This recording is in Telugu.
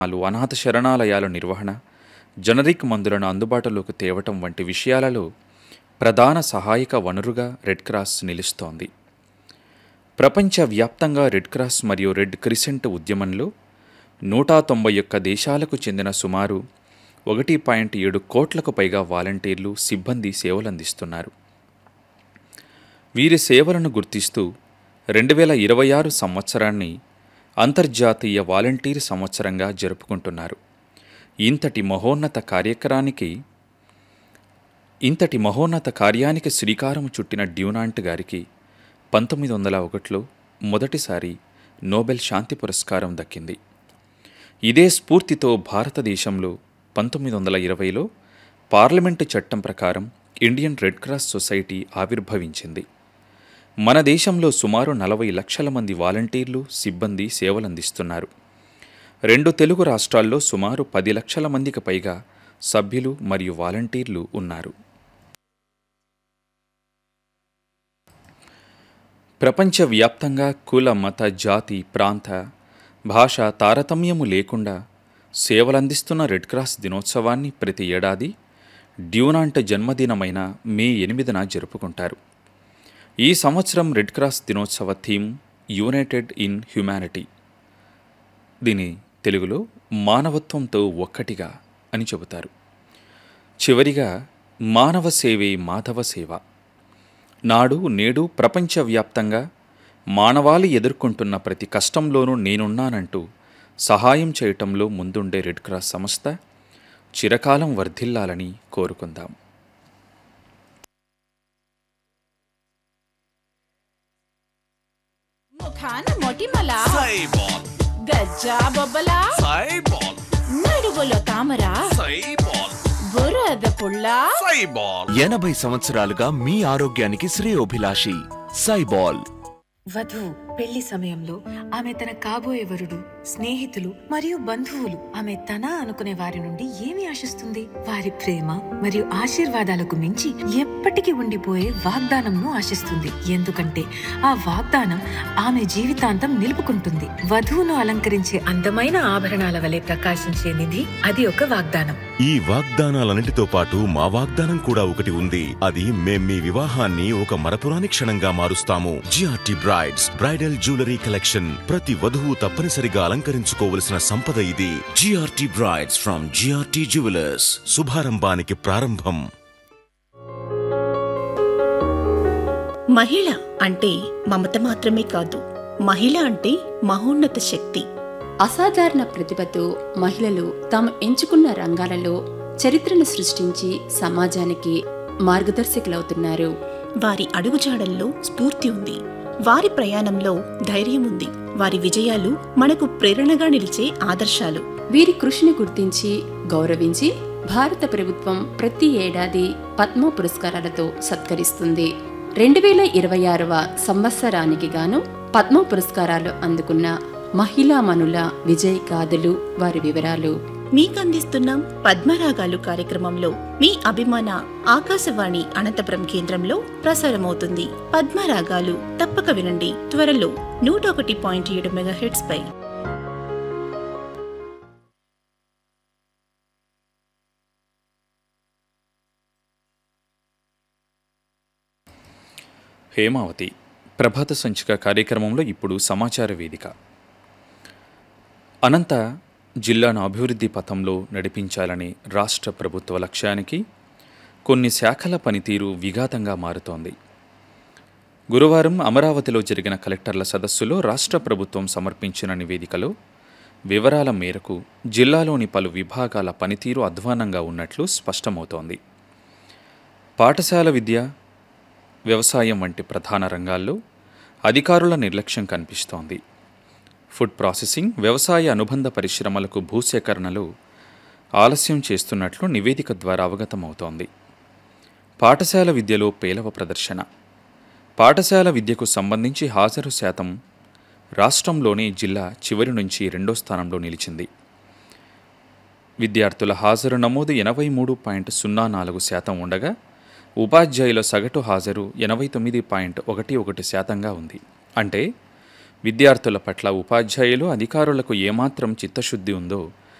ఆలు అనాథ శరణాలయాల నిర్వహణ జనరిక్ మందులను అందుబాటులోకి తేవటం వంటి విషయాలలో ప్రధాన సహాయక వనరుగా రెడ్ క్రాస్ నిలుస్తోంది ప్రపంచవ్యాప్తంగా రెడ్ క్రాస్ మరియు రెడ్ క్రిసెంట్ ఉద్యమంలో నూట తొంభై ఒక్క దేశాలకు చెందిన సుమారు ఒకటి పాయింట్ ఏడు కోట్లకు పైగా వాలంటీర్లు సిబ్బంది సేవలందిస్తున్నారు వీరి సేవలను గుర్తిస్తూ రెండు వేల ఇరవై ఆరు సంవత్సరాన్ని అంతర్జాతీయ వాలంటీర్ సంవత్సరంగా జరుపుకుంటున్నారు ఇంతటి మహోన్నత కార్యక్రమానికి ఇంతటి మహోన్నత కార్యానికి శ్రీకారం చుట్టిన డ్యూనాంట్ గారికి పంతొమ్మిది వందల ఒకటిలో మొదటిసారి నోబెల్ శాంతి పురస్కారం దక్కింది ఇదే స్ఫూర్తితో భారతదేశంలో పంతొమ్మిది వందల ఇరవైలో పార్లమెంటు చట్టం ప్రకారం ఇండియన్ రెడ్ క్రాస్ సొసైటీ ఆవిర్భవించింది మన దేశంలో సుమారు నలభై లక్షల మంది వాలంటీర్లు సిబ్బంది సేవలందిస్తున్నారు రెండు తెలుగు రాష్ట్రాల్లో సుమారు పది లక్షల మందికి పైగా సభ్యులు మరియు వాలంటీర్లు ఉన్నారు ప్రపంచవ్యాప్తంగా కుల మత జాతి ప్రాంత భాష తారతమ్యము లేకుండా సేవలందిస్తున్న రెడ్ క్రాస్ దినోత్సవాన్ని ప్రతి ఏడాది డ్యూనాంట్ జన్మదినమైన మే ఎనిమిదిన జరుపుకుంటారు ఈ సంవత్సరం రెడ్ క్రాస్ దినోత్సవ థీమ్ యునైటెడ్ ఇన్ హ్యుమానిటీ దీని తెలుగులో మానవత్వంతో ఒక్కటిగా అని చెబుతారు చివరిగా మానవ సేవే మాధవ సేవ నాడు నేడు ప్రపంచవ్యాప్తంగా మానవాళి ఎదుర్కొంటున్న ప్రతి కష్టంలోనూ నేనున్నానంటూ సహాయం చేయటంలో ముందుండే రెడ్ క్రాస్ సంస్థ చిరకాలం వర్ధిల్లాలని కోరుకుందాం ముఖాన మొటిమల సైబాల్ గజ్జా బొబ్బల సైబాల్ నడుగులో తామర సైబాల్ బురద పుల్ల సైబాల్ ఎనభై సంవత్సరాలుగా మీ ఆరోగ్యానికి శ్రేయోభిలాషి సైబాల్ వధువు పెళ్లి సమయంలో ఆమె తన కాబోయే వరుడు స్నేహితులు మరియు బంధువులు ఆమె తన అనుకునే వారి నుండి ఏమి ఆశిస్తుంది వారి ప్రేమ మరియు ఆశీర్వాదాలకు మించి ఎప్పటికీ ఉండిపోయే వాగ్దానంను ఆశిస్తుంది ఎందుకంటే ఆ వాగ్దానం ఆమె జీవితాంతం నిలుపుకుంటుంది వధువును అలంకరించే అందమైన ఆభరణాల వలె ప్రకాశించే నిధి అది ఒక వాగ్దానం ఈ వాగ్దానాలన్నిటితో పాటు మా వాగ్దానం కూడా ఒకటి ఉంది అది మేం మీ వివాహాన్ని ఒక మరపురాని క్షణంగా మారుస్తాము GRT brides bridal jewellery collection ప్రతి వధువు తప్పనిసరిగా అలంకరించుకోవలసిన సంపద ఇది GRT brides from GRT jewellers శుభారంభానికి ప్రారంభం మహిళ అంటే మమత మాత్రమే కాదు మహిళ అంటే మహోన్నత శక్తి అసాధారణ ప్రతిభతో మహిళలు తాము ఎంచుకున్న రంగాలలో చరిత్రను సృష్టించి సమాజానికి మార్గదర్శకులవుతున్నారు వారి అడుగుజాడల్లో స్ఫూర్తి ఉంది వారి ప్రయాణంలో ధైర్యం ఉంది వారి విజయాలు మనకు ప్రేరణగా నిలిచే ఆదర్శాలు వీరి కృషిని గుర్తించి గౌరవించి భారత ప్రభుత్వం ప్రతి ఏడాది పద్మ పురస్కారాలతో సత్కరిస్తుంది రెండు వేల ఇరవై ఆరవ సంవత్సరానికి గాను పద్మ పురస్కారాలు అందుకున్న మహిళామణుల విజయ్ గాథలు వారి వివరాలు మీకందిస్తున్నాం పద్మరాగాలు కార్యక్రమంలో మీ అభిమాన ఆకాశవాణి అనంతపురం కేంద్రంలో ప్రసారమవుతుంది పద్మరాగాలు తప్పక వినండి త్వరలో నూట ఒకటి పాయింట్ ఏడు మెగాహెట్స్ పై హేమావతి ప్రభాత సంచిక కార్యక్రమంలో ఇప్పుడు సమాచార వేదిక అనంత జిల్లాను అభివృద్ధి పథంలో నడిపించాలనే రాష్ట్ర ప్రభుత్వ లక్ష్యానికి కొన్ని శాఖల పనితీరు విఘాతంగా మారుతోంది గురువారం అమరావతిలో జరిగిన కలెక్టర్ల సదస్సులో రాష్ట్ర ప్రభుత్వం సమర్పించిన నివేదికలో వివరాల మేరకు జిల్లాలోని పలు విభాగాల పనితీరు అధ్వానంగా ఉన్నట్లు స్పష్టమవుతోంది పాఠశాల విద్య వ్యవసాయం వంటి ప్రధాన రంగాల్లో అధికారుల నిర్లక్ష్యం కనిపిస్తోంది ఫుడ్ ప్రాసెసింగ్ వ్యవసాయ అనుబంధ పరిశ్రమలకు భూసేకరణలో ఆలస్యం చేస్తున్నట్లు నివేదిక ద్వారా అవగతమవుతోంది పాఠశాల విద్యలో పేలవ ప్రదర్శన పాఠశాల విద్యకు సంబంధించి హాజరు శాతం రాష్ట్రంలోని జిల్లా చివరి నుంచి రెండో స్థానంలో నిలిచింది విద్యార్థుల హాజరు నమోదు ఎనభై మూడు పాయింట్ సున్నా నాలుగు శాతం ఉండగా ఉపాధ్యాయుల సగటు హాజరు ఎనభై తొమ్మిది పాయింట్ ఒకటి ఒకటి శాతంగా ఉంది అంటే విద్యార్థుల పట్ల ఉపాధ్యాయులు అధికారులకు ఏమాత్రం చిత్తశుద్ధి ఉందో